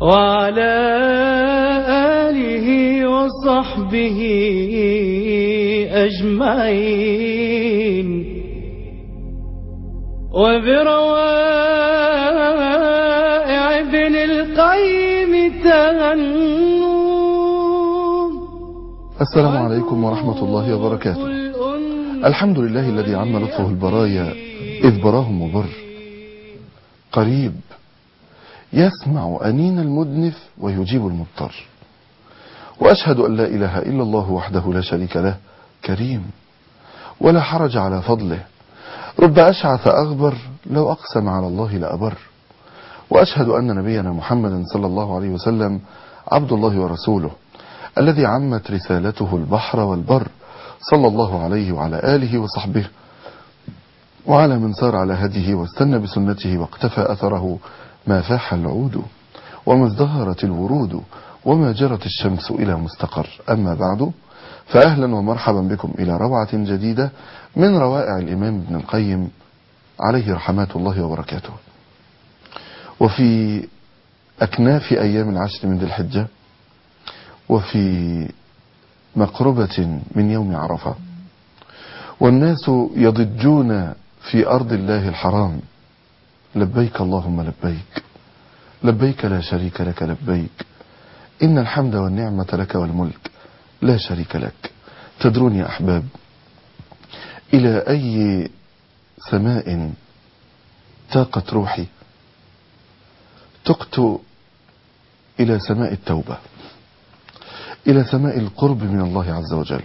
وعلى آله وصحبه أجمعين وبروائع ابن القيم تغنوا السلام عليكم ورحمة الله وبركاته الحمد لله الذي عم لطفه البرايا إذ براهم مبر قريب يسمع أنين المدنف ويجيب المضطر وأشهد أن لا إله إلا الله وحده لا شريك له كريم ولا حرج على فضله رب أشعث أغبر لو أقسم على الله لأبر وأشهد أن نبينا محمدا صلى الله عليه وسلم عبد الله ورسوله الذي عمت رسالته البحر والبر صلى الله عليه وعلى آله وصحبه وعلى من سار على هديه واستنى بسنته واقتفى أثره ما فاح العود وما ازدهرت الورود وما جرت الشمس إلى مستقر أما بعد فأهلا ومرحبا بكم إلى روعة جديدة من روائع الإمام ابن القيم عليه رحمات الله وبركاته وفي أكناف أيام العشر من ذي الحجة وفي مقربة من يوم عرفة والناس يضجون في أرض الله الحرام لبيك اللهم لبيك لبيك لا شريك لك لبيك إن الحمد والنعمة لك والملك لا شريك لك تدرون يا أحباب إلى أي سماء تاقت روحي تقت إلى سماء التوبة إلى سماء القرب من الله عز وجل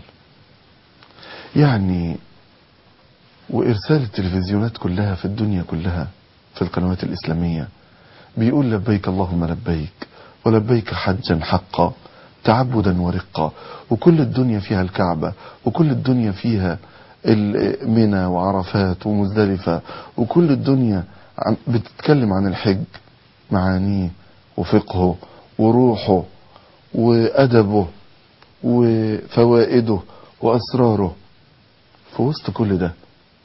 يعني وإرسال التلفزيونات كلها في الدنيا كلها في القنوات الإسلامية بيقول لبيك اللهم لبيك ولبيك حجا حقا تعبدا ورقا وكل الدنيا فيها الكعبة وكل الدنيا فيها منى وعرفات ومزدلفة وكل الدنيا بتتكلم عن الحج معانيه وفقهه وروحه وأدبه وفوائده وأسراره في وسط كل ده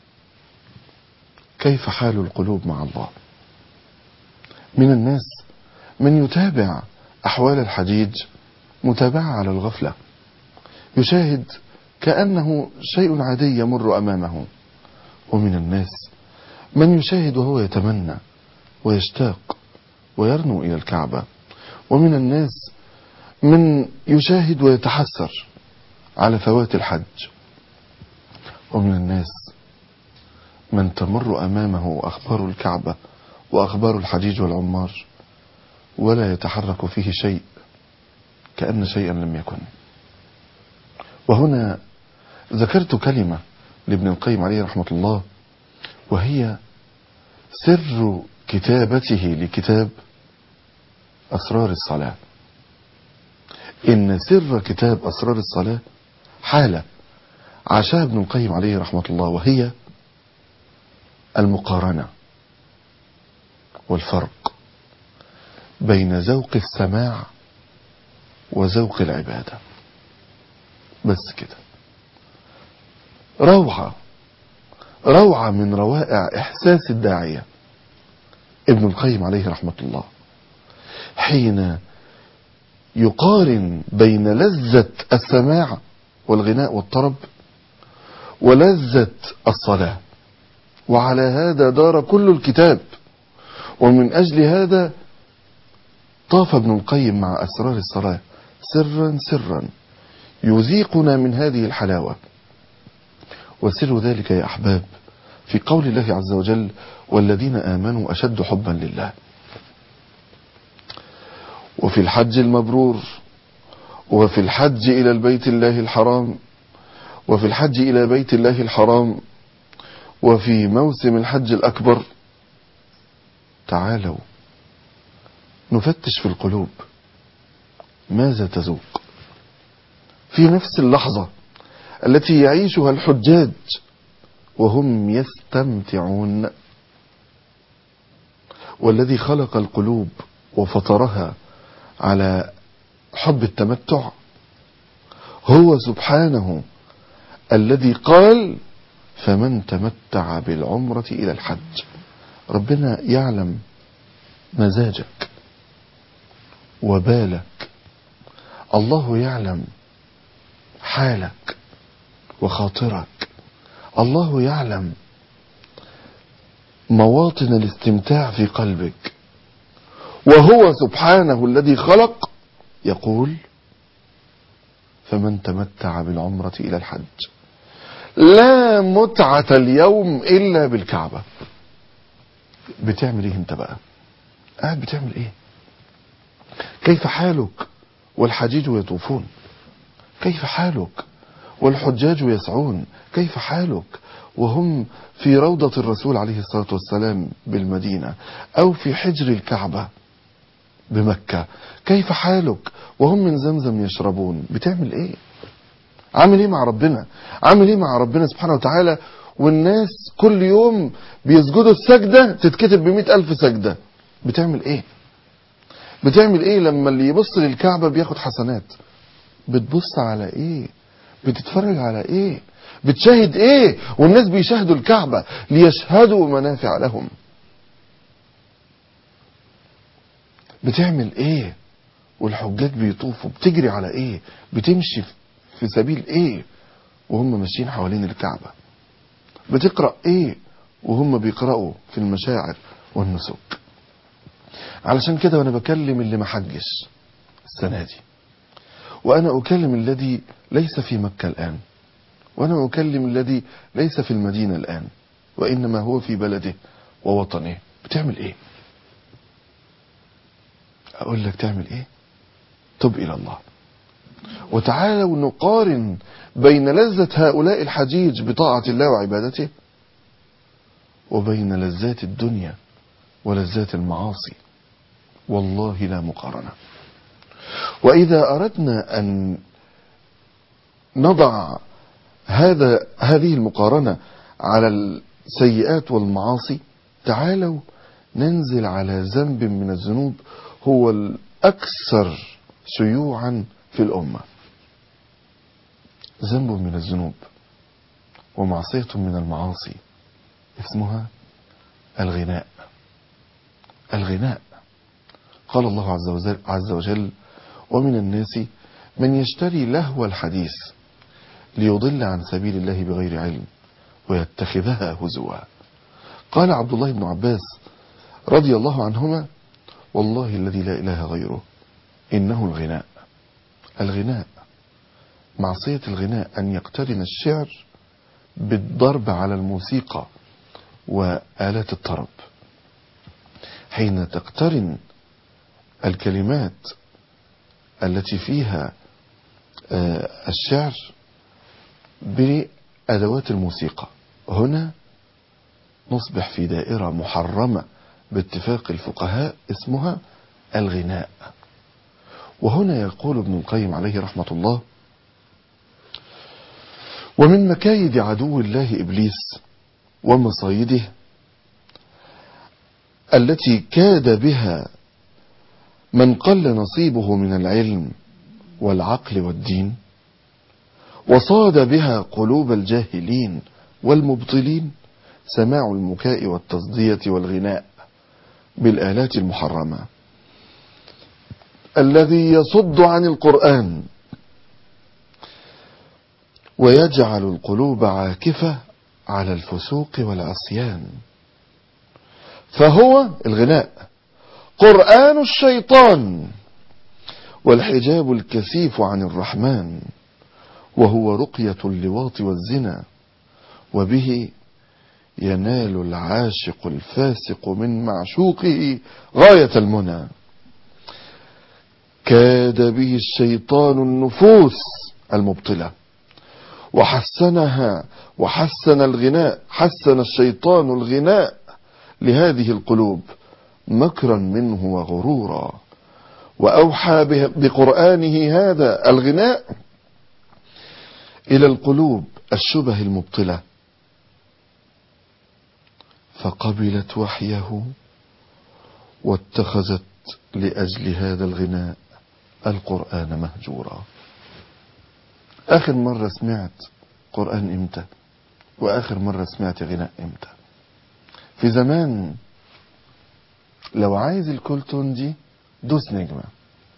كيف حال القلوب مع الله من الناس من يتابع أحوال الحجيج متابعة على الغفلة يشاهد كأنه شيء عادي يمر أمامه ومن الناس من يشاهد وهو يتمنى ويشتاق ويرنو إلى الكعبة ومن الناس من يشاهد ويتحسر على فوات الحج ومن الناس من تمر أمامه أخبار الكعبة وأخبار الحجيج والعمار ولا يتحرك فيه شيء كأن شيئا لم يكن وهنا ذكرت كلمة لابن القيم عليه رحمة الله وهي سر كتابته لكتاب أسرار الصلاة إن سر كتاب أسرار الصلاة حالة عاشها ابن القيم عليه رحمة الله وهي المقارنة والفرق بين ذوق السماع وذوق العبادة بس كده روعة روعة من روائع إحساس الداعية ابن القيم عليه رحمة الله حين يقارن بين لذة السماع والغناء والطرب ولذة الصلاة وعلى هذا دار كل الكتاب ومن أجل هذا طاف ابن القيم مع أسرار الصلاة سرا سرا يذيقنا من هذه الحلاوة وسر ذلك يا أحباب في قول الله عز وجل والذين آمنوا أشد حبا لله وفي الحج المبرور وفي الحج إلى البيت الله الحرام وفي الحج إلى بيت الله الحرام وفي موسم الحج الأكبر تعالوا نفتش في القلوب ماذا تذوق في نفس اللحظة التي يعيشها الحجاج وهم يستمتعون والذي خلق القلوب وفطرها على حب التمتع هو سبحانه الذي قال فمن تمتع بالعمرة إلى الحج ربنا يعلم مزاجك وبالك الله يعلم حالك وخاطرك الله يعلم مواطن الاستمتاع في قلبك وهو سبحانه الذي خلق يقول فمن تمتع بالعمرة إلى الحج لا متعة اليوم إلا بالكعبة بتعمل ايه انت بقى قاعد بتعمل ايه كيف حالك والحجيج يطوفون كيف حالك والحجاج يسعون كيف حالك وهم في روضة الرسول عليه الصلاة والسلام بالمدينة أو في حجر الكعبة بمكة كيف حالك وهم من زمزم يشربون بتعمل ايه عامل ايه مع ربنا عامل ايه مع ربنا سبحانه وتعالى والناس كل يوم بيسجدوا السجدة تتكتب بمئة ألف سجدة بتعمل ايه بتعمل ايه لما اللي يبص للكعبة بياخد حسنات بتبص على ايه بتتفرج على ايه بتشاهد ايه والناس بيشاهدوا الكعبة ليشهدوا منافع لهم بتعمل ايه والحجاج بيطوفوا بتجري على ايه بتمشي في سبيل ايه وهم ماشيين حوالين الكعبة بتقرأ ايه وهم بيقرأوا في المشاعر والنسك علشان كده وانا بكلم اللي ما حجش السنة دي وانا اكلم الذي ليس في مكة الان وانا اكلم الذي ليس في المدينة الان وانما هو في بلده ووطنه بتعمل ايه اقول لك تعمل ايه تب الى الله وتعالوا نقارن بين لذة هؤلاء الحجيج بطاعة الله وعبادته وبين لذات الدنيا ولذات المعاصي والله لا مقارنة وإذا أردنا أن نضع هذا هذه المقارنة على السيئات والمعاصي تعالوا ننزل على ذنب من الذنوب هو الأكثر شيوعا في الأمة ذنب من الذنوب ومعصية من المعاصي اسمها الغناء الغناء قال الله عز وجل, عز وجل ومن الناس من يشتري لهو الحديث ليضل عن سبيل الله بغير علم ويتخذها هزوا قال عبد الله بن عباس رضي الله عنهما والله الذي لا إله غيره إنه الغناء الغناء معصية الغناء أن يقترن الشعر بالضرب على الموسيقى وآلات الطرب حين تقترن الكلمات التي فيها الشعر بأدوات الموسيقى هنا نصبح في دائرة محرمة باتفاق الفقهاء اسمها الغناء وهنا يقول ابن القيم عليه رحمة الله ومن مكايد عدو الله إبليس ومصايده التي كاد بها من قل نصيبه من العلم والعقل والدين وصاد بها قلوب الجاهلين والمبطلين سماع المكاء والتصدية والغناء بالآلات المحرمة الذي يصد عن القرآن ويجعل القلوب عاكفة على الفسوق والعصيان فهو الغناء قرآن الشيطان والحجاب الكثيف عن الرحمن وهو رقية اللواط والزنا وبه ينال العاشق الفاسق من معشوقه غاية المنى كاد به الشيطان النفوس المبطلة وحسنها وحسن الغناء حسن الشيطان الغناء لهذه القلوب مكرا منه وغرورا وأوحى بقرآنه هذا الغناء إلى القلوب الشبه المبطلة فقبلت وحيه واتخذت لأجل هذا الغناء القرآن مهجورا آخر مرة سمعت قرآن إمتى وآخر مرة سمعت غناء إمتى في زمان لو عايز الكولتون دي دوس نجمة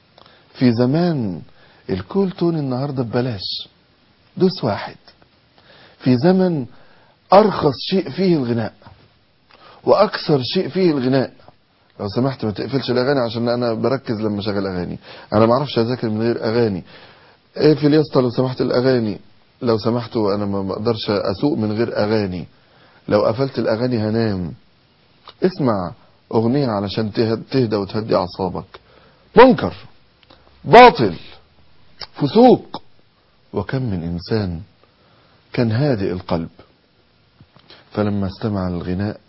في زمان الكول تون النهاردة ببلاش دوس واحد في زمن أرخص شيء فيه الغناء وأكثر شيء فيه الغناء لو سمحت ما تقفلش الأغاني عشان أنا بركز لما شغل أغاني أنا ما اعرفش أذاكر من غير أغاني اقفل يا اسطى لو سمحت الأغاني لو سمحتوا أنا ما بقدرش أسوق من غير أغاني لو قفلت الأغاني هنام اسمع أغنية علشان تهدى وتهدي أعصابك منكر باطل فسوق وكم من إنسان كان هادئ القلب فلما استمع الغناء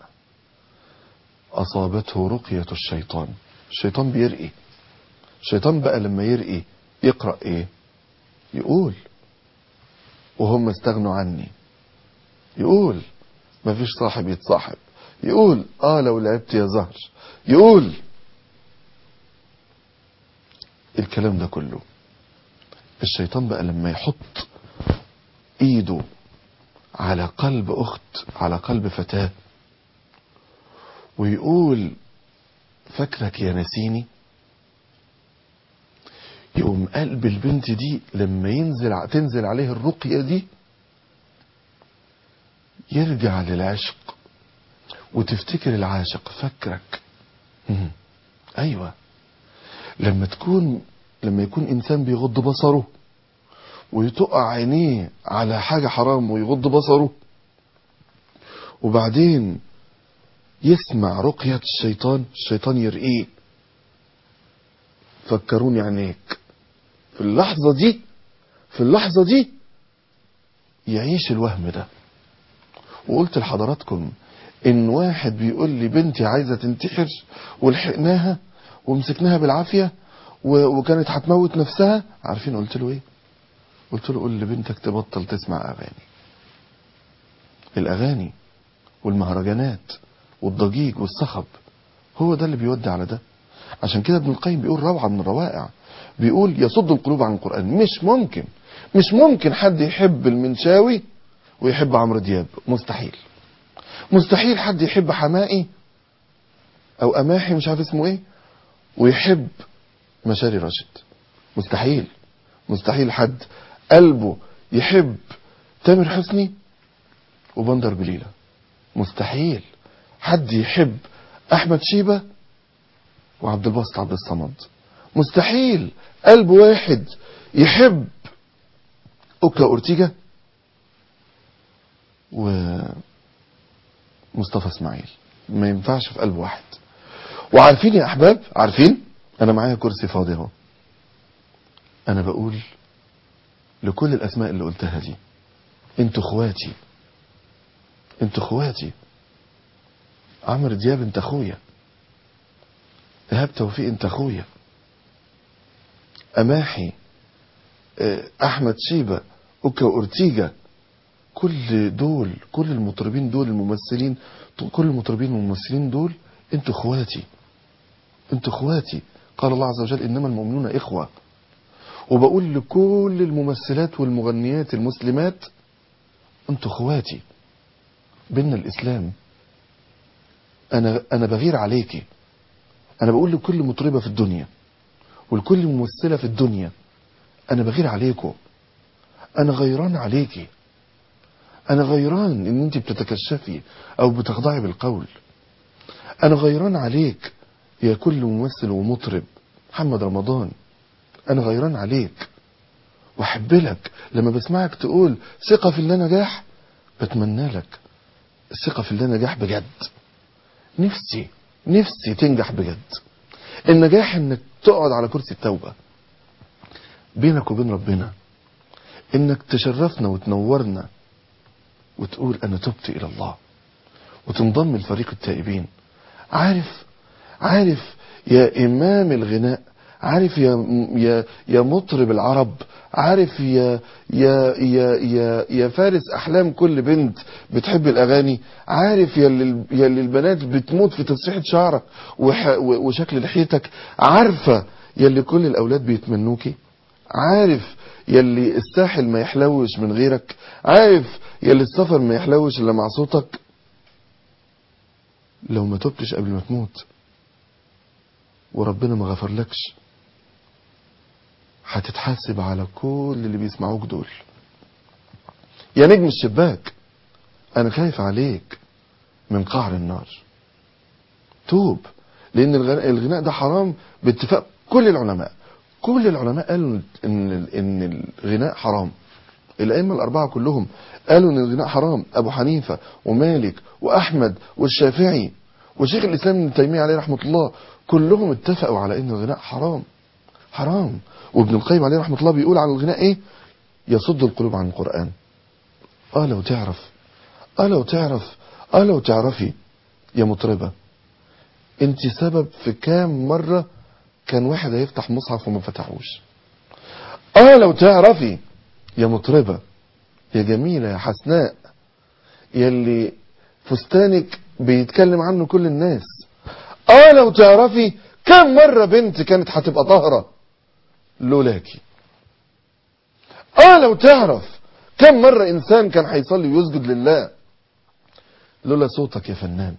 أصابته رقية الشيطان الشيطان بيرقي الشيطان بقى لما يرقي يقرأ ايه يقول وهم استغنوا عني يقول مفيش صاحب يتصاحب يقول اه لو لعبت يا زهر يقول الكلام ده كله الشيطان بقى لما يحط ايده على قلب اخت على قلب فتاة ويقول فاكرك يا نسيني يقوم قلب البنت دي لما ينزل تنزل عليه الرقية دي يرجع للعشق وتفتكر العاشق فكرك ايوه لما تكون لما يكون انسان بيغض بصره ويتقع عينيه على حاجة حرام ويغض بصره وبعدين يسمع رقية الشيطان الشيطان يرقيه فكروني عينيك في اللحظة دي في اللحظة دي يعيش الوهم ده وقلت لحضراتكم ان واحد بيقول لي بنتي عايزة تنتحر ولحقناها ومسكناها بالعافية وكانت هتموت نفسها عارفين قلت له ايه قلت له قول لبنتك تبطل تسمع اغاني الاغاني والمهرجانات والضجيج والصخب هو ده اللي بيودي على ده عشان كده ابن القيم بيقول روعة من الروائع بيقول يصد القلوب عن القرآن مش ممكن مش ممكن حد يحب المنشاوي ويحب عمرو دياب مستحيل مستحيل حد يحب حمائي او اماحي مش عارف اسمه ايه ويحب مشاري راشد مستحيل مستحيل حد قلبه يحب تامر حسني وبندر بليلة مستحيل حد يحب احمد شيبة وعبد الباسط عبد الصمد مستحيل قلب واحد يحب اوكا اورتيجا ومصطفى اسماعيل ما ينفعش في قلب واحد وعارفين يا احباب عارفين انا معايا كرسي فاضي اهو انا بقول لكل الاسماء اللي قلتها دي انتوا اخواتي انتوا اخواتي عمرو دياب انت اخويا ايهاب توفيق انت اخويا اماحي احمد شيبة اوكا اورتيجا كل دول كل المطربين دول الممثلين كل المطربين والممثلين دول انتوا اخواتي انتوا اخواتي قال الله عز وجل انما المؤمنون اخوة وبقول لكل الممثلات والمغنيات المسلمات انتوا اخواتي بينا الاسلام انا انا بغير عليكي انا بقول لكل مطربة في الدنيا ولكل ممثلة في الدنيا انا بغير عليكم انا غيران عليكي انا غيران ان انت بتتكشفي او بتخضعي بالقول انا غيران عليك يا كل ممثل ومطرب محمد رمضان انا غيران عليك واحب لك لما بسمعك تقول ثقة في الله نجاح بتمنى لك الثقة في الله نجاح بجد نفسي نفسي تنجح بجد النجاح انك تقعد على كرسي التوبة بينك وبين ربنا انك تشرفنا وتنورنا وتقول انا تبت الى الله وتنضم لفريق التائبين عارف عارف يا امام الغناء عارف يا يا يا مطرب العرب عارف يا يا يا يا يا فارس احلام كل بنت بتحب الاغاني عارف يا اللي يا اللي البنات بتموت في تسريحه شعرك وشكل لحيتك عارفه يا اللي كل الاولاد بيتمنوكي عارف يا اللي الساحل ما يحلوش من غيرك عارف يا اللي السفر ما يحلوش الا مع صوتك لو ما تبتش قبل ما تموت وربنا ما غفرلكش هتتحاسب على كل اللي بيسمعوك دول يا نجم الشباك انا خايف عليك من قعر النار توب لان الغناء, الغناء ده حرام باتفاق كل العلماء كل العلماء قالوا ان ان الغناء حرام الائمه الاربعه كلهم قالوا ان الغناء حرام ابو حنيفه ومالك واحمد والشافعي وشيخ الاسلام ابن تيميه عليه رحمه الله كلهم اتفقوا على ان الغناء حرام حرام وابن القيم عليه رحمه الله بيقول عن الغناء ايه يصد القلوب عن القران اه لو تعرف اه لو تعرف اه لو تعرفي يا مطربه انت سبب في كام مره كان واحد هيفتح مصحف وما فتحوش اه لو تعرفي يا مطربة يا جميلة يا حسناء يا اللي فستانك بيتكلم عنه كل الناس اه لو تعرفي كم مرة بنت كانت هتبقى طاهرة لولاكي اه لو تعرف كم مرة انسان كان هيصلي ويسجد لله لولا صوتك يا فنان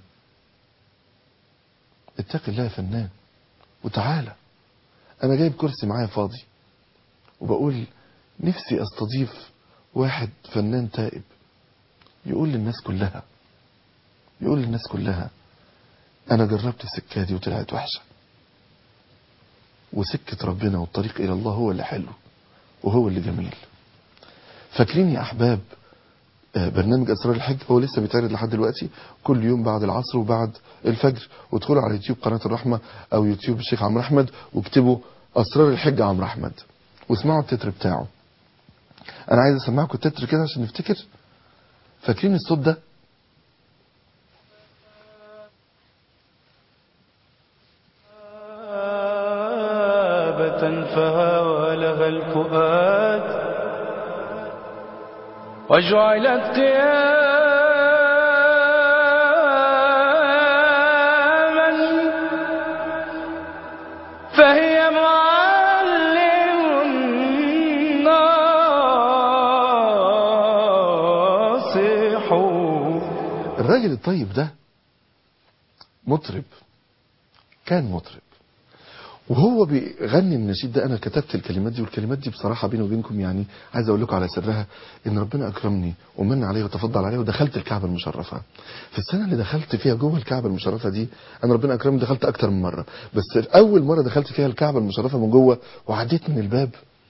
اتق الله يا فنان وتعالى انا جايب كرسي معايا فاضي وبقول نفسي استضيف واحد فنان تائب يقول للناس كلها يقول للناس كلها انا جربت السكه دي وطلعت وحشه وسكه ربنا والطريق الى الله هو اللي حلو وهو اللي جميل فاكرين يا احباب برنامج اسرار الحج هو لسه بيتعرض لحد دلوقتي كل يوم بعد العصر وبعد الفجر وادخلوا على يوتيوب قناه الرحمه او يوتيوب الشيخ عمرو احمد واكتبوا اسرار الحج عمرو احمد واسمعوا التتر بتاعه انا عايز اسمعكم التتر كده عشان نفتكر فاكرين الصوت ده فهوى لها الفؤاد وجعلت قياما فهي معلم ناصح الراجل الطيب ده مطرب كان مطرب وهو بيغني النشيد ده انا كتبت الكلمات دي والكلمات دي بصراحه بيني وبينكم يعني عايز اقول لكم على سرها ان ربنا اكرمني ومن عليه وتفضل عليه ودخلت الكعبه المشرفه في السنه اللي دخلت فيها جوه الكعبه المشرفه دي انا ربنا اكرمني دخلت اكتر من مره بس اول مره دخلت فيها الكعبه المشرفه من جوه وعديت من الباب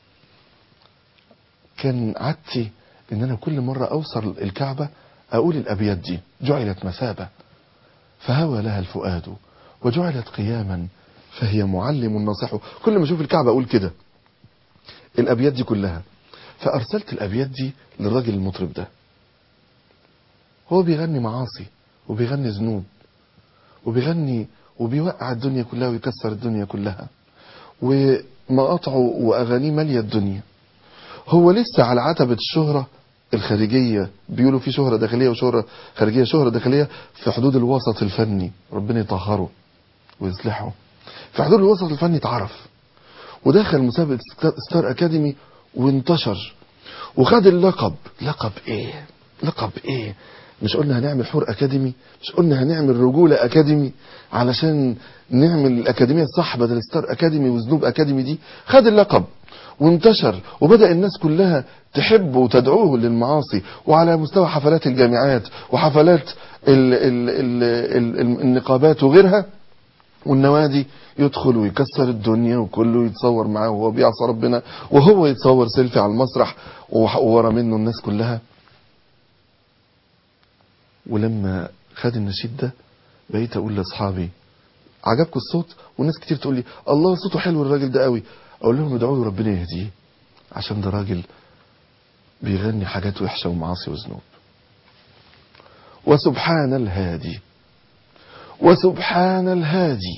كان عادتي ان انا كل مره اوصل الكعبه اقول الابيات دي جعلت مثابه فهوى لها الفؤاد وجعلت قياما فهي معلم ناصح كل ما اشوف الكعبه اقول كده الابيات دي كلها فارسلت الابيات دي للراجل المطرب ده هو بيغني معاصي وبيغني ذنوب وبيغني وبيوقع الدنيا كلها ويكسر الدنيا كلها ومقاطعه واغانيه ماليه الدنيا هو لسه على عتبه الشهره الخارجيه بيقولوا في شهره داخليه وشهره خارجيه شهره داخليه في حدود الوسط الفني ربنا يطهره ويصلحه في حضور الوسط الفني اتعرف ودخل مسابقة ستار اكاديمي وانتشر وخد اللقب لقب ايه لقب ايه مش قلنا هنعمل حور اكاديمي مش قلنا هنعمل رجولة اكاديمي علشان نعمل الاكاديمية الصح بدل ستار اكاديمي وذنوب اكاديمي دي خد اللقب وانتشر وبدأ الناس كلها تحبه وتدعوه للمعاصي وعلى مستوى حفلات الجامعات وحفلات ال ال ال ال النقابات وغيرها والنوادي يدخل ويكسر الدنيا وكله يتصور معاه وهو بيعصى ربنا وهو يتصور سيلفي على المسرح وورا منه الناس كلها ولما خد النشيد ده بقيت اقول لاصحابي عجبكم الصوت وناس كتير تقول لي الله صوته حلو الراجل ده قوي اقول لهم ادعوا له ربنا يهديه عشان ده راجل بيغني حاجات وحشه ومعاصي وذنوب وسبحان الهادي وسبحان الهادي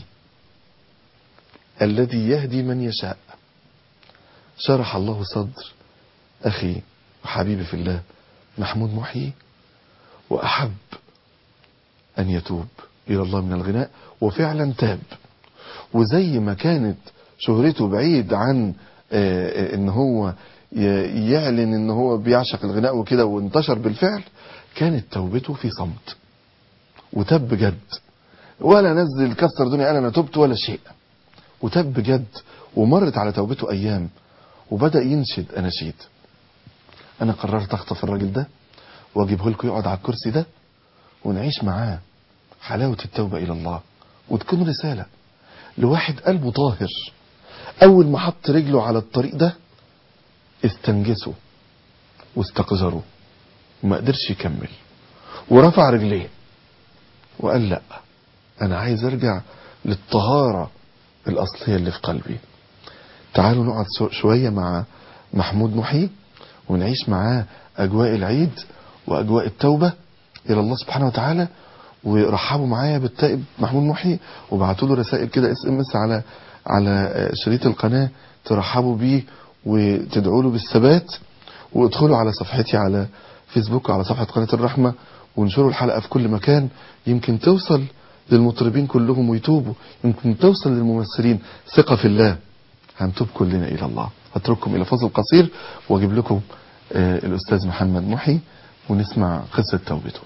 الذي يهدي من يشاء شرح الله صدر أخي وحبيبي في الله محمود محيي وأحب أن يتوب إلى الله من الغناء وفعلا تاب وزي ما كانت شهرته بعيد عن ان هو يعلن ان هو بيعشق الغناء وكده وانتشر بالفعل كانت توبته في صمت وتاب بجد ولا نزل كسر دنيا قال انا تبت ولا شيء وتاب بجد ومرت على توبته ايام وبدأ ينشد أناشيد أنا قررت أخطف الراجل ده وأجيبه لكم يقعد على الكرسي ده ونعيش معاه حلاوة التوبة إلى الله وتكون رسالة لواحد قلبه طاهر أول ما حط رجله على الطريق ده استنجسه واستقذره وما قدرش يكمل ورفع رجليه وقال لا أنا عايز أرجع للطهارة الأصلية اللي في قلبي تعالوا نقعد سو- شوية مع محمود محي ونعيش معاه أجواء العيد وأجواء التوبة إلى الله سبحانه وتعالى ورحبوا معايا بالتائب محمود محي وبعتوا له رسائل كده اس ام اس على على آه، شريط القناة ترحبوا بيه وتدعوا له بالثبات وادخلوا على صفحتي على فيسبوك وعلى صفحة قناة الرحمة وانشروا الحلقة في كل مكان يمكن توصل للمطربين كلهم ويتوبوا يمكن توصل للممثلين ثقة في الله هنتوب كلنا إلى الله هترككم إلى فصل قصير وأجيب لكم آه، الأستاذ محمد محي ونسمع قصة توبته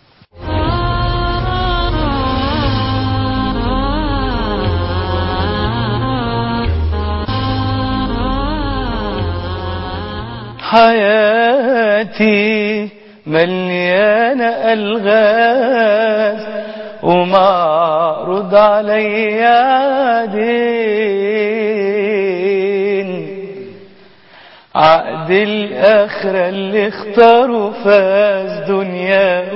حياتي مليانة ألغاز ومعروض علي عادين عقد الآخرة اللي اختاروا فاز دنيا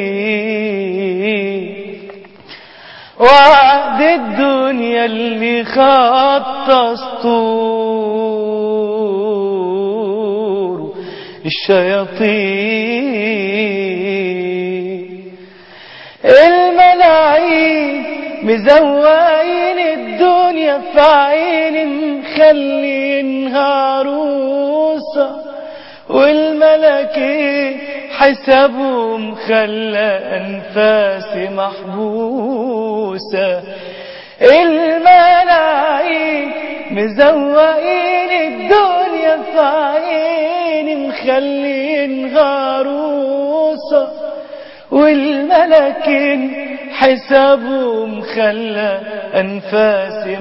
ودين وعقد الدنيا اللي خط اسطور الشياطين الملاعين مزوقين الدنيا في عين مخلينها عروسة والملكين حسابهم خلى أنفاسي محبوسة الملاعين مزوقين الدنيا في عيني مخلينها عروسة والملكين حسابهم خلى أنفاسي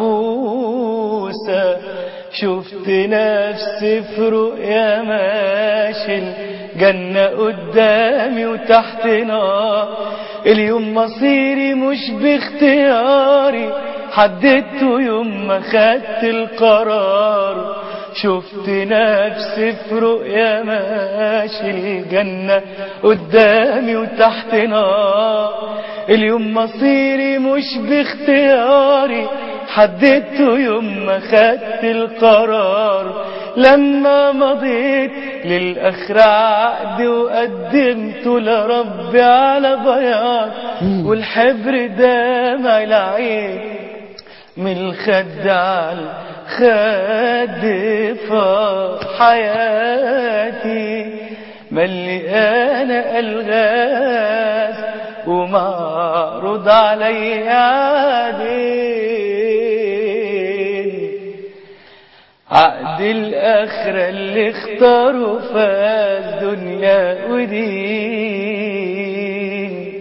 محبوسة شفت نفسي في رؤيا ماشي الجنة قدامي وتحت نار اليوم مصيري مش باختياري حددته يوم ما خدت القرار شفت نفسي في رؤيا ماشي الجنة قدامي وتحت نار اليوم مصيري مش باختياري حددته يوم ما خدت القرار لما مضيت للآخرة عقد وقدمته لربي على بياض والحبر دمع العين من الخد على الخد فاض حياتي مليانة ألغاز ومعروض علي عادين عقد الآخرة اللي اختاروا فاز دنيا ودين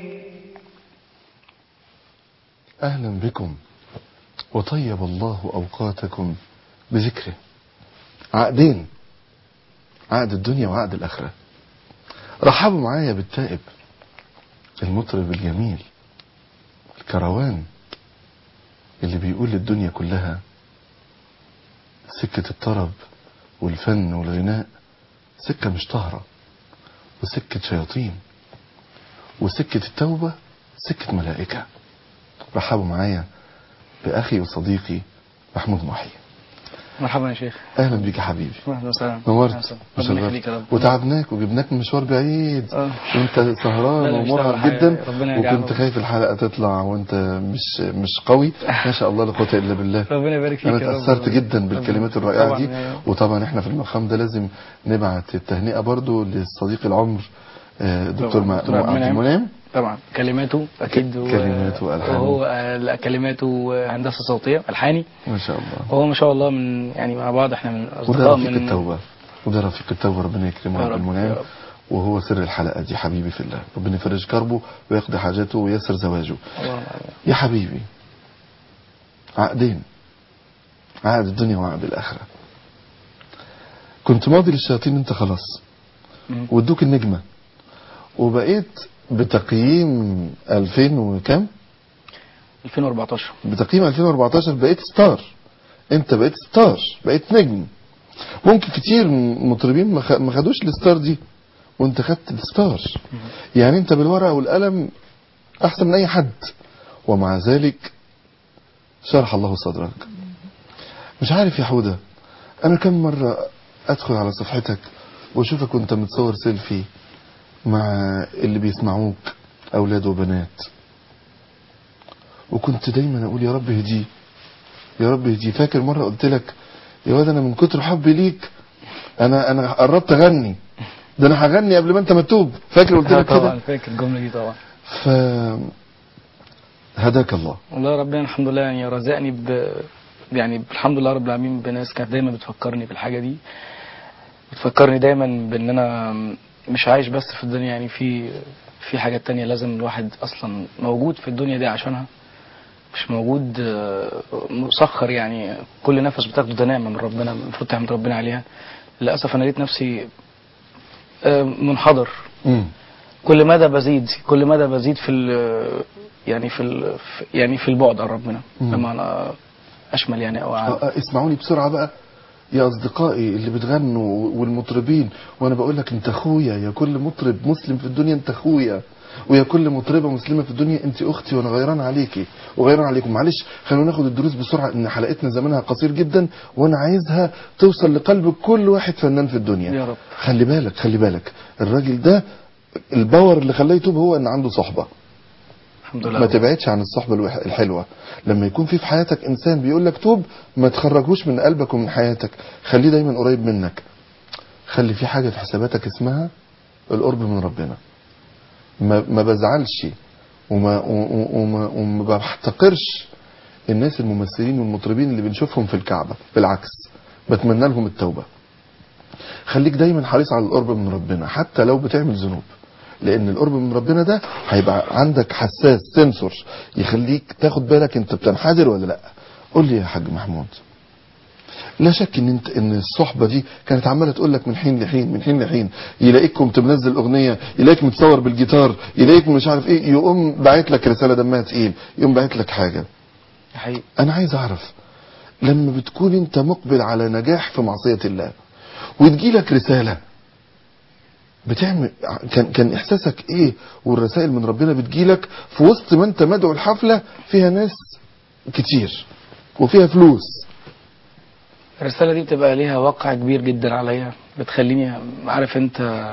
أهلا بكم وطيب الله أوقاتكم بذكره عقدين عقد الدنيا وعقد الآخرة رحبوا معايا بالتائب المطرب الجميل الكروان اللي بيقول للدنيا كلها سكة الطرب والفن والغناء سكة مش طهرة وسكة شياطين وسكة التوبة سكة ملائكة رحبوا معايا بأخي وصديقي محمود محي مرحبا يا شيخ أهلا بيك يا حبيبي مرحبا وسهلا نورت ربنا وشرفت. يخليك يا رب وتعبناك وجبناك من مشوار بعيد آه. وانت لا، سهران لا، مش تعب ومرهق حاجة. جدا ربنا يجعله. وكنت خايف الحلقة تطلع وانت مش مش قوي ما شاء الله لا قوة الا بالله ربنا يبارك فيك انا يا رب. اتأثرت جدا بالكلمات الرائعة طبعاً دي يا رب. وطبعا احنا في المقام ده لازم نبعت التهنئة برضو لصديق العمر آه، دكتور طبعاً. م- دكتور عبد عبد المنعم. المنعم طبعا كلماته اكيد و- كلماته وألحانه. وهو آه، لا، كلماته هندسه صوتيه الحاني ما شاء الله هو ما شاء الله من يعني مع بعض احنا من وده اصدقاء رفيق من التوبة وده رفيق التوبة ربنا يكرمه يا عبد رب، المنعم يا رب. وهو سر الحلقة دي حبيبي في الله ربنا يفرج كربه ويقضي حاجاته ويسر زواجه اللهم آمين. يا حبيبي عقدين عقد الدنيا وعقد الآخرة كنت ماضي للشياطين انت خلاص مم. وادوك النجمة وبقيت بتقييم 2000 وكام 2014 بتقييم 2014 بقيت ستار انت بقيت ستار بقيت نجم ممكن كتير مطربين ما خ- ما خدوش الستار دي وانت خدت الستار يعني انت بالورقه والقلم احسن من اي حد ومع ذلك شرح الله صدرك مش عارف يا حوده انا كم مره ادخل على صفحتك واشوفك وانت متصور سيلفي مع اللي بيسمعوك اولاد وبنات وكنت دايما اقول يا رب اهديه يا رب اهديه فاكر مره قلت لك يا واد انا من كتر حبي ليك انا انا قربت اغني ده انا هغني قبل ما انت ما تتوب فاكر قلت آه لك كده طبعا فاكر الجمله دي طبعا ف هداك الله والله ربنا الحمد لله يعني رزقني ب يعني الحمد لله رب العالمين بناس كانت دايما بتفكرني بالحاجه دي بتفكرني دايما بان انا مش عايش بس في الدنيا يعني في في حاجات تانية لازم الواحد اصلا موجود في الدنيا دي عشانها مش موجود آه، مسخر يعني كل نفس بتاخده ده نعمه من ربنا المفروض تحمد ربنا عليها للاسف انا لقيت نفسي آه، منحدر امم كل مدى بزيد كل مدى بزيد في ال يعني في ال يعني في البعد عن ربنا مم. بمعنى اشمل يعني او أعم. آه، آه، اسمعوني بسرعة بقى يا أصدقائي اللي بتغنوا والمطربين وأنا بقول لك أنت أخويا يا كل مطرب مسلم في الدنيا أنت أخويا ويا كل مطربة مسلمة في الدنيا أنت أختي وأنا غيران عليكي وغيران عليكم معلش خلونا ناخد الدروس بسرعة إن حلقتنا زمانها قصير جدا وأنا عايزها توصل لقلب كل واحد فنان في الدنيا يا رب. خلي بالك خلي بالك الراجل ده الباور اللي خلاه يتوب هو إن عنده صحبة الحمد لله ما تبعدش عن الصحبة الوح- الحلوة لما يكون في في حياتك إنسان بيقول لك توب ما تخرجوش من قلبك ومن حياتك خليه دايما قريب منك خلي في حاجة في حساباتك اسمها القرب من ربنا ما, ما بزعلش وما, و- وما, وما بحتقرش الناس الممثلين والمطربين اللي بنشوفهم في الكعبة بالعكس بتمنى لهم التوبة خليك دايما حريص على القرب من ربنا حتى لو بتعمل ذنوب لان القرب من ربنا ده هيبقى عندك حساس سنسور يخليك تاخد بالك انت بتنحدر ولا لا قول لي يا حاج محمود لا شك ان انت ان الصحبه دي كانت عماله تقول لك من حين لحين من حين لحين يلاقيك كنت منزل اغنيه يلاقيك متصور بالجيتار يلاقيك مش عارف ايه يقوم باعت لك رساله دمها تقيل يقوم باعت لك حاجه حقيقي انا عايز اعرف لما بتكون انت مقبل على نجاح في معصية الله وتجي لك رسالة بتعمل كان كان احساسك ايه والرسائل من ربنا بتجي لك في وسط ما انت مدعو الحفلة فيها ناس كتير وفيها فلوس الرسالة دي بتبقى ليها وقع كبير جدا عليا بتخليني عارف انت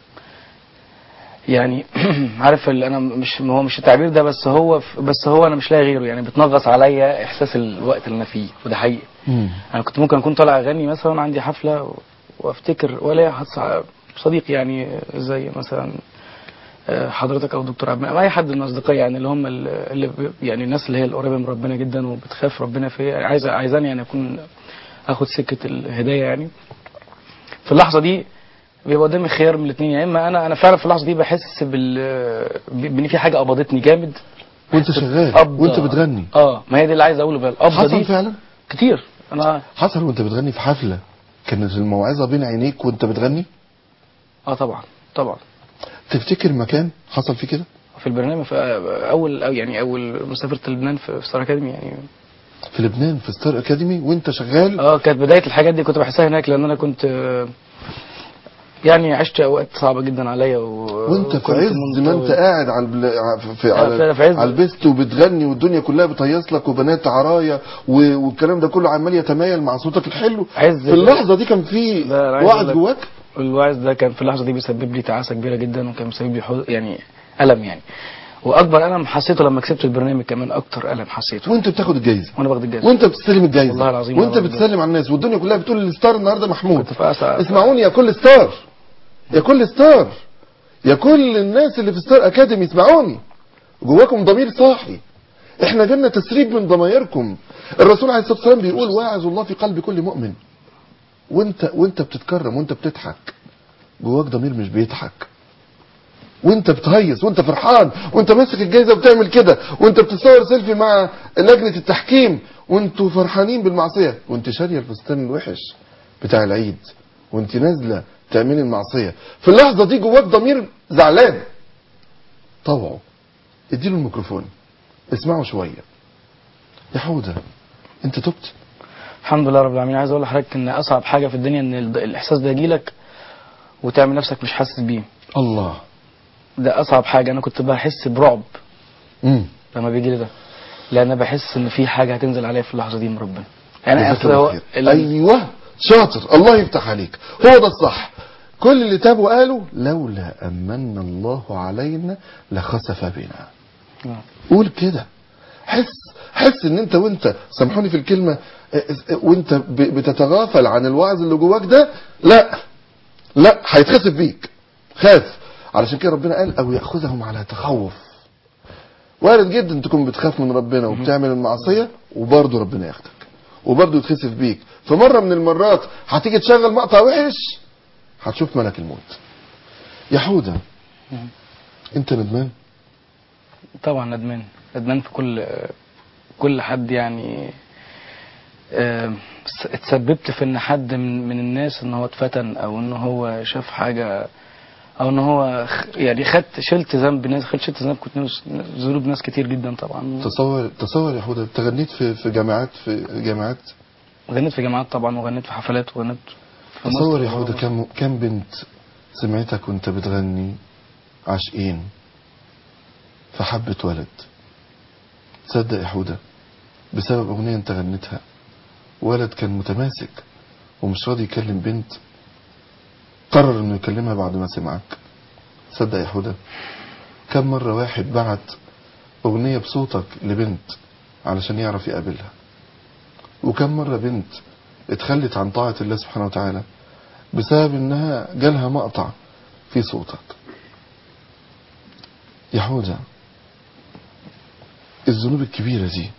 يعني عارف اللي انا مش هو مش التعبير ده بس هو بس هو انا مش لاقي غيره يعني بتنغص عليا احساس الوقت اللي انا فيه وده حقيقي انا كنت ممكن اكون طالع اغني مثلا عندي حفله وافتكر ولا حد صديق يعني زي مثلا آه، حضرتك او دكتور عبد المنعم، اي حد من اصدقائي يعني اللي هم اللي بي- يعني الناس اللي هي القريبه من ربنا جدا وبتخاف ربنا فيا عايزه عايزاني يعني اكون اخد سكه الهدايه يعني في اللحظه دي بيبقى قدامي خيار من الاثنين يا اما انا انا فعلا في اللحظه دي بحس بال بان في حاجه قبضتني جامد وانت شغال قبضة. وانت بتغني اه ما هي دي اللي عايز اقوله بقى القبضه حصل دي فعلا كتير انا حصل وانت بتغني في حفلة كانت الموعظة بين عينيك وانت بتغني اه طبعا طبعا تفتكر مكان حصل فيه كده في البرنامج في اول أو يعني اول مسافره لبنان في في ستار اكاديمي يعني في لبنان في ستار اكاديمي وانت شغال اه كانت بدايه الحاجات دي كنت بحسها هناك لان انا كنت آه، يعني عشت اوقات صعبه جدا عليا و... وانت في وكنت عز ما انت منطوي. قاعد على البل... ع- في آه، على, في عز. على البيست وبتغني والدنيا كلها بتهيص لك وبنات عرايا و... والكلام ده كله عمال يتمايل مع صوتك الحلو عز في اللحظه دي كان في لا، أنا عايز وعد أقول لك- جواك الوعظ ده كان في اللحظه دي بيسبب لي تعاسه كبيره جدا وكان بيسبب لي حز... يعني الم يعني واكبر الم حسيته لما كسبت البرنامج كمان اكتر الم حسيته وانت بتاخد الجايزه وانا باخد الجائزه وانت بتستلم الجايزه والله العظيم وانت أنا باخد بتسلم على الناس والدنيا كلها بتقول الستار النهارده محمود كنت في اسعد اسمعوني يا كل ستار يا كل ستار يا كل الناس اللي في ستار اكاديمي اسمعوني جواكم ضمير صاحي احنا جالنا تسريب من ضمايركم الرسول عليه الصلاه والسلام بيقول واعظ الله في قلب كل مؤمن وانت وانت بتتكرم وانت بتضحك جواك ضمير مش بيضحك وانت بتهيص وانت فرحان وانت ماسك الجايزه وبتعمل كده وانت بتصور سيلفي مع لجنه التحكيم وانتوا فرحانين بالمعصيه وانت شاريه الفستان الوحش بتاع العيد وانت نازله تعملي المعصيه في اللحظه دي جواك ضمير زعلان طوعه اديله الميكروفون اسمعوا شويه يا حوده انت تبت الحمد لله رب العالمين عايز اقول لحضرتك ان اصعب حاجه في الدنيا ان ال- الاحساس ده يجيلك وتعمل نفسك مش حاسس بيه الله ده اصعب حاجه انا كنت بحس برعب امم لما بيجي لي ده لان بحس ان في حاجه هتنزل عليا في اللحظه دي من ربنا يعني جزاك اصل الله هو خير. ال- ايوه شاطر الله يفتح عليك هو ده الصح كل اللي تابوا قالوا لولا امن الله علينا لخسف بنا آه. قول كده حس حس ان انت وانت سامحوني في الكلمه اه، اه، وانت ب- بتتغافل عن الوعظ اللي جواك ده لا لا هيتخسف بيك خاف علشان كده ربنا قال او ياخذهم على تخوف وارد جدا تكون بتخاف من ربنا وبتعمل المعصيه وبرضه ربنا ياخدك وبرضه يتخسف بيك في مره من المرات هتيجي تشغل مقطع وحش هتشوف ملك الموت يا حوده مم. انت ندمان طبعا ندمان ندمان في كل كل حد يعني آه، س- اتسببت في ان حد من من الناس ان هو اتفتن او ان هو شاف حاجه او ان هو خ- يعني خدت شلت ذنب ناس خدت شلت ذنب كنت ناس- ذنوب ناس كتير جدا طبعا تصور تصور يا حوده انت غنيت في في جامعات في جامعات غنيت في جامعات طبعا وغنيت في حفلات وغنيت في مصر تصور يا وبره حوده مصر. كم كم بنت سمعتك وانت بتغني عاشقين فحبت ولد تصدق يا حوده بسبب اغنيه انت غنيتها ولد كان متماسك ومش راضي يكلم بنت قرر انه يكلمها بعد ما سمعك تصدق يا حوده كم مره واحد بعت اغنيه بصوتك لبنت علشان يعرف يقابلها وكم مره بنت اتخلت عن طاعه الله سبحانه وتعالى بسبب انها جالها مقطع في صوتك يا حوده الذنوب الكبيره دي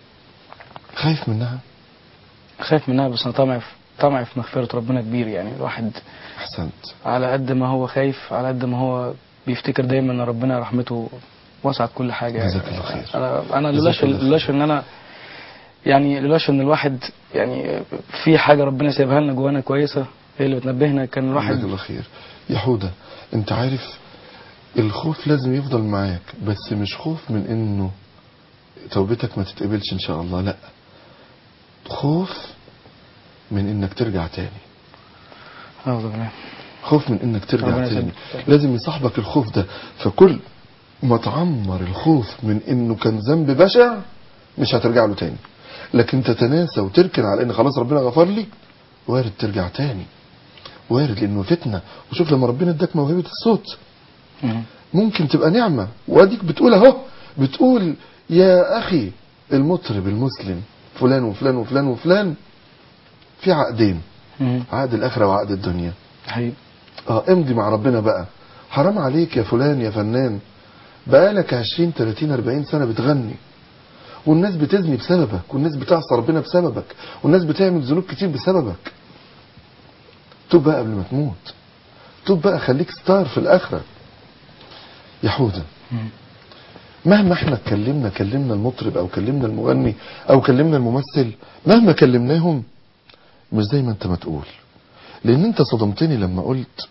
خايف منها خايف منها بس انا طمعي في طمعي في مغفره ربنا كبير يعني الواحد احسنت على قد ما هو خايف على قد ما هو بيفتكر دايما ان ربنا رحمته وسعت كل حاجه يعني جزاك الله خير. انا انا جزاك لولاش الله خير. لولاش ان انا يعني لولاش ان الواحد يعني في حاجه ربنا سايبها لنا جوانا كويسه هي اللي بتنبهنا كان جزاك الواحد الله خير يا حوده انت عارف الخوف لازم يفضل معاك بس مش خوف من انه توبتك ما تتقبلش ان شاء الله لا خوف من انك ترجع تاني اعوذ بالله خوف من انك ترجع ربنا تاني يسلمك. لازم يصاحبك الخوف ده فكل ما تعمر الخوف من انه كان ذنب بشع مش هترجع له تاني لكن تتناسى وتركن على ان خلاص ربنا غفر لي وارد ترجع تاني وارد لانه فتنه وشوف لما ربنا اداك موهبه الصوت مم. ممكن تبقى نعمه واديك بتقول اهو بتقول يا اخي المطرب المسلم فلان وفلان وفلان وفلان في عقدين مم. عقد الاخره وعقد الدنيا حقيقي اه امضي مع ربنا بقى حرام عليك يا فلان يا فنان بقالك 20 30 40 سنه بتغني والناس بتزني بسببك والناس بتعصى ربنا بسببك والناس بتعمل ذنوب كتير بسببك توب بقى قبل ما تموت توب بقى خليك ستار في الاخره يا حوده مم. مهما احنا اتكلمنا كلمنا المطرب او كلمنا المغني او كلمنا الممثل مهما كلمناهم مش زي ما انت ما تقول لان انت صدمتني لما قلت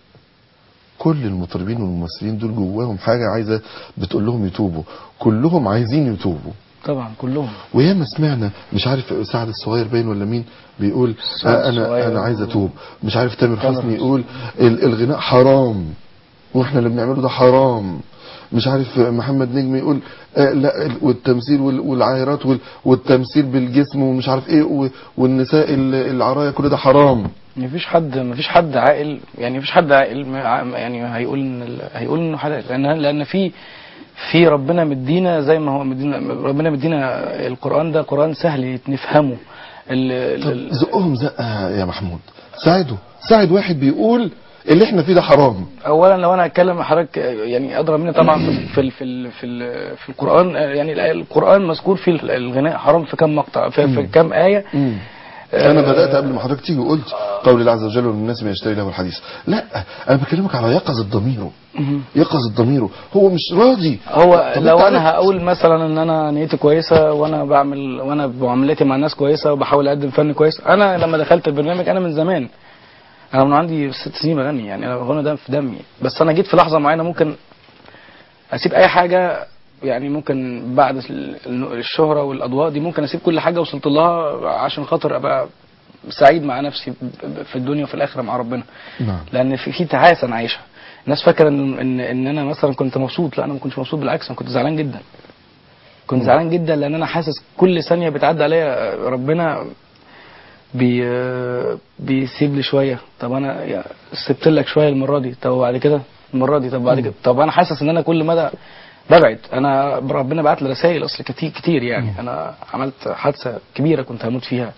كل المطربين والممثلين دول جواهم حاجة عايزة بتقول لهم يتوبوا كلهم عايزين يتوبوا طبعا كلهم وياما سمعنا مش عارف سعد الصغير باين ولا مين بيقول سعد آه انا الصغير انا عايز و- اتوب مش عارف تامر تامر حسني حسني. يقول ال- الغناء حرام واحنا اللي بنعمله ده حرام مش عارف محمد نجم يقول آه لا ال- والتمثيل وال- والعاهرات وال- والتمثيل بالجسم ومش عارف ايه و- والنساء ال- العرايا كل ده حرام مفيش حد مفيش حد عاقل يعني مفيش حد عاقل ما- يعني هيقول ان ال- هيقول انه حلال لان لان في في ربنا مدينا زي ما هو مدينا ربنا مدينا القران ده قران سهل نفهمه ال ال- ال- طب زقهم زقه يا محمود ساعده ساعد واحد بيقول اللي احنا فيه ده حرام اولا لو انا هتكلم مع حضرتك يعني ادرى مني طبعا في في في ال- في, ال- في القران يعني الآية- القران مذكور فيه الغناء حرام في كم مقطع في, في كم ايه انا آه، بدات قبل ما حضرتك تيجي وقلت قول الله عز وجل والناس ما يشتري له الحديث لا انا بكلمك على يقظه ضميره مهم. يقظه ضميره هو مش راضي هو طب لو أنت انا عرفت. هقول مثلا ان انا نيتي كويسه وانا بعمل وانا معاملتي مع الناس كويسه وبحاول اقدم فن كويس انا لما دخلت البرنامج انا من زمان انا من عندي ست سنين بغني يعني انا الغنى ده في دمي بس انا جيت في لحظه معينه ممكن اسيب اي حاجه يعني ممكن بعد ال- ال- الشهره والاضواء دي ممكن اسيب كل حاجه وصلت لها عشان خاطر ابقى سعيد مع نفسي ب- ب- في الدنيا وفي الاخره مع ربنا نعم لان في في تعاسه انا عايشها الناس فاكره ان ان ان انا مثلا كنت مبسوط لا انا ما كنتش مبسوط بالعكس انا كنت زعلان جدا كنت زعلان جدا لان انا حاسس كل ثانيه بتعدي عليا ربنا بي بيسيب لي شويه طب انا يا- سبت لك شويه المره دي طب وبعد كده المره دي طب بعد كده طب انا حاسس ان انا كل مدى ببعد انا ربنا بعت لي رسائل اصل كتير كتير يعني انا عملت حادثه كبيره كنت هموت فيها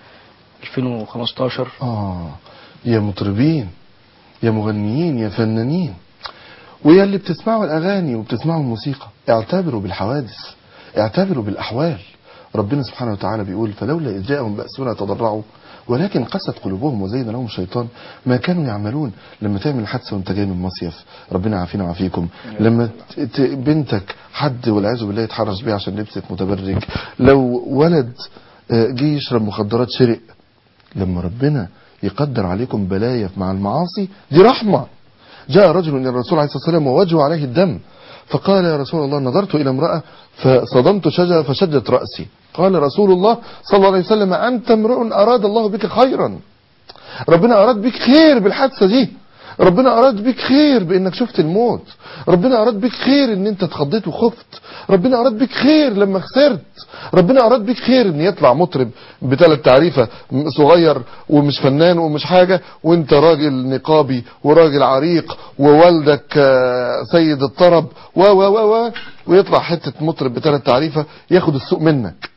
2015 آه يا مطربين يا مغنيين يا فنانين ويا اللي بتسمعوا الأغاني وبتسمعوا الموسيقى اعتبروا بالحوادث اعتبروا بالأحوال ربنا سبحانه وتعالى بيقول فلولا إذ جاءهم بأسنا تضرعوا ولكن قست قلوبهم وزين لهم الشيطان ما كانوا يعملون لما تعمل حادثه وانت جاي من مصيف ربنا يعافينا ويعافيكم لما ت- ت- بنتك حد والعياذ بالله يتحرش بيها عشان لبست متبرج لو ولد آه، جه يشرب مخدرات شرق لما ربنا يقدر عليكم بلايا مع المعاصي دي رحمة جاء رجل إلى الرسول عليه الصلاة والسلام ووجهه عليه الدم فقال يا رسول الله نظرت إلى امرأة فصدمت شجرة فشجت رأسي قال رسول الله صلى الله عليه وسلم أنت امرؤ أراد الله بك خيرا ربنا أراد بك خير بالحادثة دي ربنا أراد بك خير بأنك شفت الموت ربنا أراد بك خير أن أنت اتخضيت وخفت ربنا أراد بك خير لما خسرت ربنا أراد بك خير أن يطلع مطرب بثلاث تعريفة م- صغير ومش فنان ومش حاجة وانت راجل نقابي وراجل عريق ووالدك آه، سيد الطرب و و و و ويطلع حتة مطرب بثلاث تعريفة ياخد السوق منك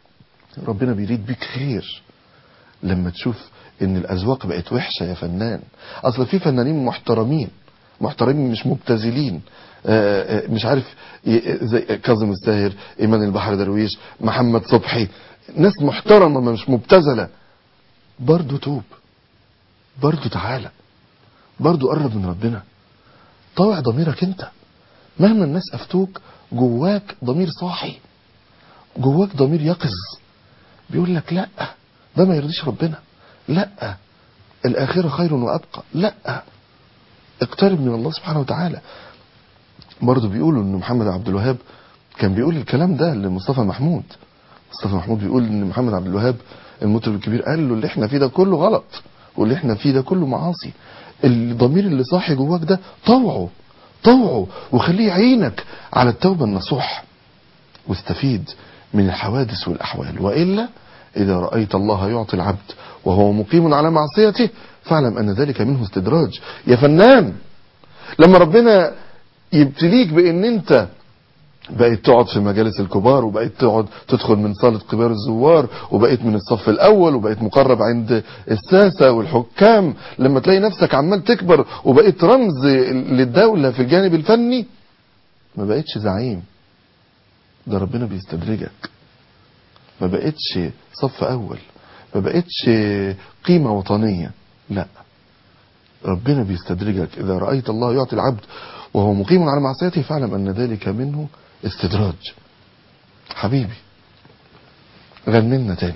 ربنا بيريد بيك خير لما تشوف ان الاذواق بقت وحشه يا فنان اصل في فنانين محترمين محترمين مش مبتذلين آه، آه، مش عارف ي- زي كاظم الساهر ايمان البحر درويش محمد صبحي ناس محترمه مش مبتذله برضو توب برضو تعالى برضو قرب من ربنا طوع ضميرك انت مهما الناس افتوك جواك ضمير صاحي جواك ضمير يقظ بيقول لك لا ده ما يرضيش ربنا لا الآخرة خير وأبقى لا اقترب من الله سبحانه وتعالى برضه بيقولوا ان محمد عبد الوهاب كان بيقول الكلام ده لمصطفى محمود مصطفى محمود بيقول ان محمد عبد الوهاب المطرب الكبير قال له اللي احنا فيه ده كله غلط واللي احنا فيه ده كله معاصي الضمير اللي صاحي جواك ده طوعه طوعه وخليه يعينك على التوبة النصوح واستفيد من الحوادث والأحوال وإلا إذا رأيت الله يعطي العبد وهو مقيم على معصيته فاعلم أن ذلك منه استدراج يا فنان لما ربنا يبتليك بأن أنت بقيت تقعد في مجالس الكبار وبقيت تقعد تدخل من صالة كبار الزوار وبقيت من الصف الأول وبقيت مقرب عند الساسة والحكام لما تلاقي نفسك عمال تكبر وبقيت رمز للدولة في الجانب الفني ما بقيتش زعيم ده ربنا بيستدرجك ما بقتش صف أول ما بقتش قيمة وطنية لا ربنا بيستدرجك إذا رأيت الله يعطي العبد وهو مقيم على معصيته فاعلم أن ذلك منه استدراج حبيبي غني لنا تاني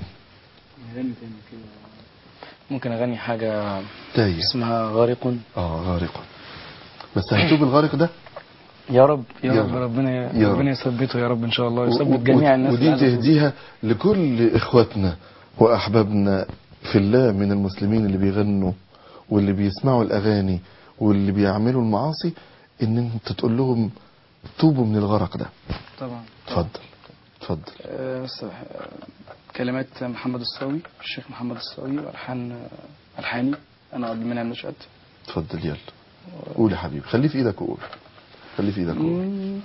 ممكن اغني حاجه تايه اسمها غارق اه غارق بس هتوب الغارق ده يا رب يا, يا رب رب. ربنا يا ربنا رب. يثبته يا رب ان شاء الله و- يثبت و- جميع الناس ودي اللي قاعدة تهديها لكل اخواتنا واحبابنا في الله من المسلمين اللي بيغنوا واللي بيسمعوا الاغاني واللي بيعملوا المعاصي ان انت تقول لهم توبوا من الغرق ده طبعا اتفضل اتفضل آه، بس، آه، كلمات محمد الصاوي الشيخ محمد الصاوي والحان آه، الحاني انا عبد المنعم نشأت اتفضل يلا قول يا حبيبي خليه في ايدك وقول خليه في ايدك وقول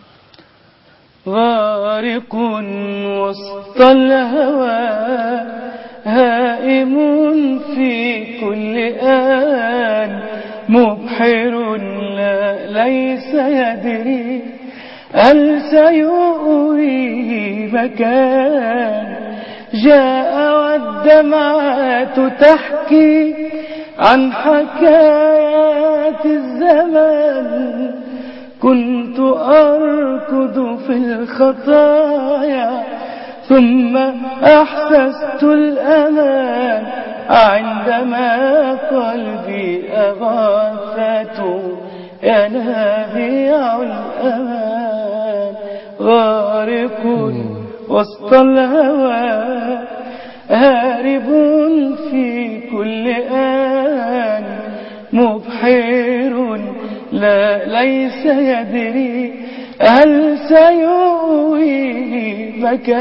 غارق وسط الهوى هائم في كل آن مبحر لا ليس يدري هل سيؤويه مكان جاء والدمعات تحكي عن حكايات الزمان كنت أركض في الخطايا ثم أحسست الأمان عندما قلبي الأغاثة يا نبيع الأمان غارق وسط الهوى هارب في كل آن مبحر لا ليس يدري هل سيؤويه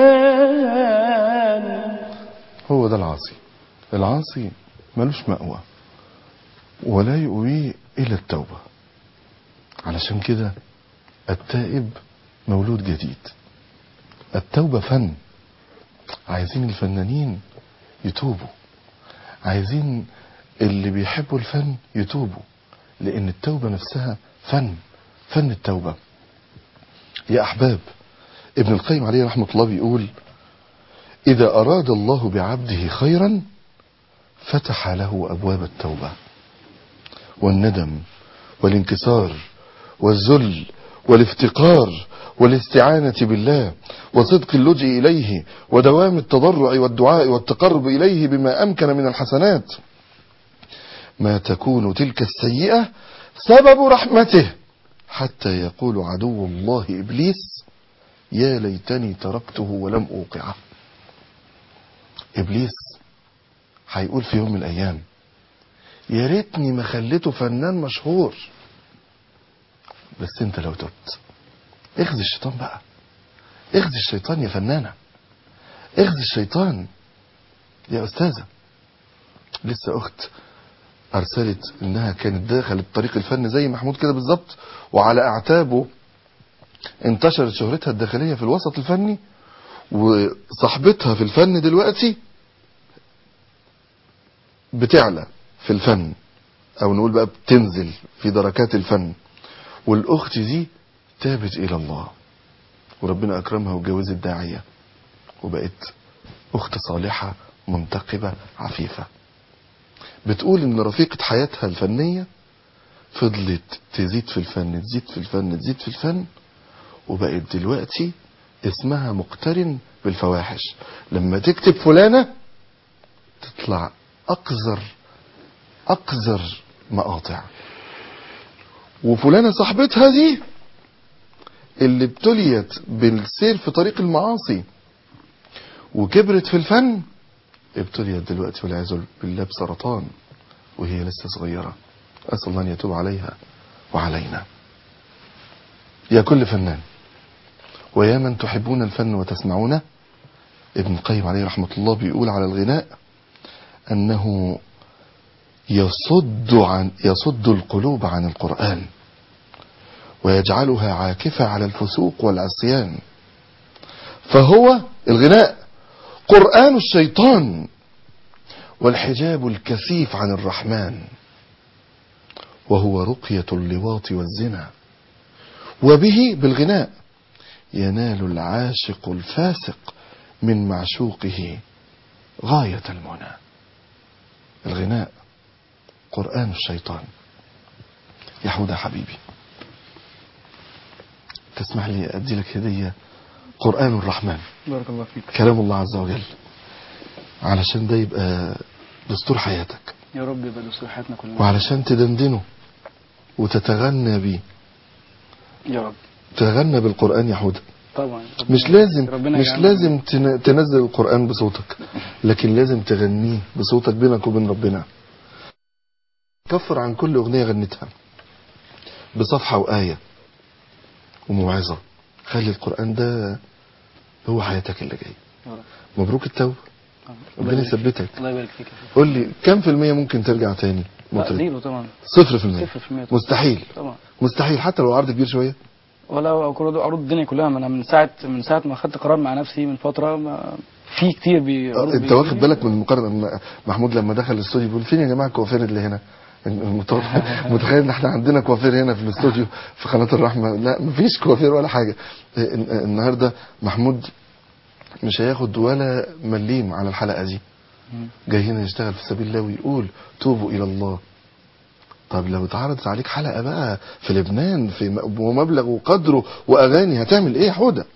مكان هو ده العاصي العاصي ملوش مأوى ولا يؤويه إلا التوبة علشان كده التائب مولود جديد التوبة فن عايزين الفنانين يتوبوا عايزين اللي بيحبوا الفن يتوبوا لأن التوبة نفسها فن فن التوبة يا أحباب ابن القيم عليه رحمة الله بيقول إذا أراد الله بعبده خيرا فتح له أبواب التوبة والندم والانكسار والذل والافتقار والاستعانة بالله وصدق اللجئ إليه ودوام التضرع والدعاء والتقرب إليه بما أمكن من الحسنات ما تكون تلك السيئة سبب رحمته حتى يقول عدو الله إبليس يا ليتني تركته ولم أوقعه إبليس هيقول في يوم من الأيام يا ريتني ما خليته فنان مشهور بس انت لو تبت اخذ الشيطان بقى اخذ الشيطان يا فنانة اخذ الشيطان يا أستاذة لسه أخت أرسلت إنها كانت داخلت طريق الفن زي محمود كده بالظبط وعلى أعتابه انتشرت شهرتها الداخلية في الوسط الفني وصاحبتها في الفن دلوقتي بتعلى في الفن او نقول بقى بتنزل في دركات الفن والاخت دي تابت الى الله وربنا اكرمها وجوزت داعية وبقت اخت صالحة منتقبة عفيفة بتقول ان رفيقة حياتها الفنية فضلت تزيد في الفن تزيد في الفن تزيد في الفن وبقت دلوقتي اسمها مقترن بالفواحش لما تكتب فلانة تطلع أقذر أقذر مقاطع وفلانة صاحبتها دي اللي ابتليت بالسير في طريق المعاصي وكبرت في الفن ابتليت دلوقتي والعياذ بالله بسرطان وهي لسه صغيرة أسأل الله أن يتوب عليها وعلينا يا كل فنان ويا من تحبون الفن وتسمعونه ابن القيم عليه رحمة الله بيقول على الغناء أنه يصد عن يصد القلوب عن القرآن ويجعلها عاكفة على الفسوق والعصيان فهو الغناء قرآن الشيطان والحجاب الكثيف عن الرحمن وهو رقية اللواط والزنا وبه بالغناء ينال العاشق الفاسق من معشوقه غاية المنى الغناء قرآن الشيطان يا حودة حبيبي تسمح لي أدي لك هدية قرآن الرحمن بارك الله فيك كلام الله عز وجل علشان ده يبقى دستور حياتك يا رب يبقى دستور حياتنا كلنا وعلشان تدندنه وتتغنى بيه يا رب تتغنى بالقرآن يا حودة طبعا مش لازم ربنا مش يجعلنا- لازم تن- تنزل القرآن بصوتك لكن لازم تغنيه بصوتك بينك وبين ربنا كفر عن كل أغنية غنيتها بصفحة وآية وموعظة خلي القرآن ده هو حياتك اللي جاي يا رب. مبروك التوبة الله ربنا يبارك فيك. يثبتك الله يبارك فيك يا شيخ. قول لي كم في المية ممكن ترجع تاني لا مطرب زيرو طبعا صفر في المية صفر في المية طبعا. مستحيل طبعا مستحيل حتى لو عرض كبير شوية ولا كل ده عروض الدنيا كلها ما انا من ساعه من ساعه ما خدت قرار مع نفسي من فتره ما في كتير بي عروض انت بيجي واخد لي. بالك من المقارنه م- محمود لما دخل الاستوديو بيقول فين يا جماعه الكوافير اللي هنا المت- متخيل ان احنا عندنا كوافير هنا في الاستوديو في قناه الرحمه لا مفيش كوافير ولا حاجه ال- النهارده محمود مش هياخد ولا مليم على الحلقه دي مم. جاي هنا يشتغل في سبيل الله ويقول توبوا الى الله طب لو اتعرضت عليك حلقه بقى في لبنان في م- ومبلغ وقدره واغاني هتعمل ايه يا حوده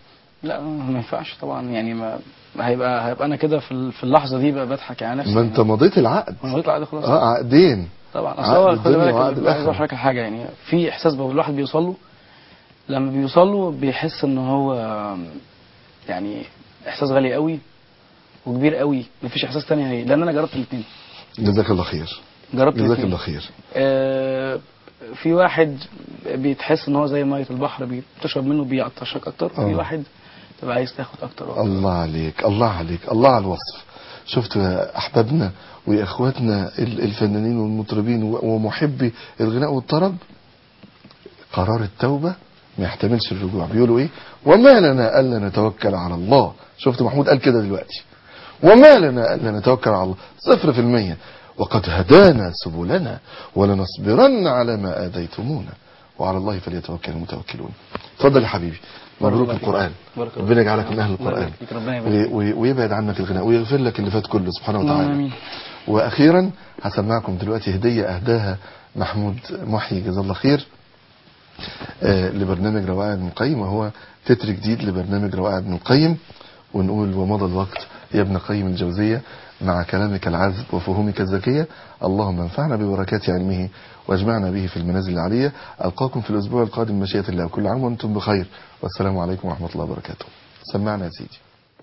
لا ما ينفعش طبعا يعني ما ما هيبقى هيبقى انا كده في ال- في اللحظه دي بقى بضحك على نفسي ما انت مضيت العقد ما هيطلع ده خلاص اه عقدين طبعا اصل عقد هو خد الدنيا بالك وعقد عايز الآخرة. اقول لحضرتك حاجه يعني في احساس بقى الواحد بيوصل له لما بيوصل له بيحس ان هو يعني احساس غالي قوي وكبير قوي مفيش احساس تاني هي لان انا جربت الاثنين جزاك الله خير جربت جزاك الاثنين الله خير آه في واحد بيتحس ان هو زي ميه البحر بتشرب منه بيعطشك اكتر آه. في واحد تبقى عايز تاخد اكتر وأكتر. الله عليك الله عليك الله على الوصف شفت يا احبابنا واخواتنا ال- الفنانين والمطربين و- ومحبي الغناء والطرب قرار التوبة ما يحتملش الرجوع بيقولوا ايه وما لنا الا نتوكل على الله شفت محمود قال كده دلوقتي وما لنا الا نتوكل على الله صفر في المية وقد هدانا سبلنا ولنصبرن على ما اذيتمونا وعلى الله فليتوكل المتوكلون اتفضل يا حبيبي مبروك بارك الله القرآن فيك. بارك الله ربنا يجعلك من اهل الله القرآن يبارك فيك. ربنا يبارك و- و- ويبعد عنك الغناء ويغفر لك اللي فات كله سبحانه اللهم وتعالى امين واخيرا هسمعكم دلوقتي هديه اهداها محمود محيي جزاه الله خير آه، لبرنامج روائع ابن القيم وهو تتر جديد لبرنامج روائع ابن القيم ونقول ومضى الوقت يا ابن قيم الجوزية مع كلامك العذب وفهومك الذكية اللهم انفعنا ببركات علمه واجمعنا به في المنازل العلية ألقاكم في الأسبوع القادم مشيئة الله كل عام وأنتم بخير والسلام عليكم ورحمة الله وبركاته سمعنا يا سيدي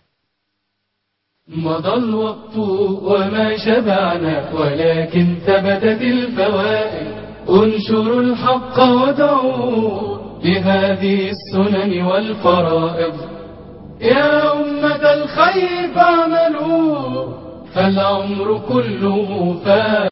مضى الوقت وما شبعنا ولكن ثبتت الفوائد انشروا الحق ودعوا بهذه السنن والفرائض يا أمة الخير فاعملوا فالعمر كله فات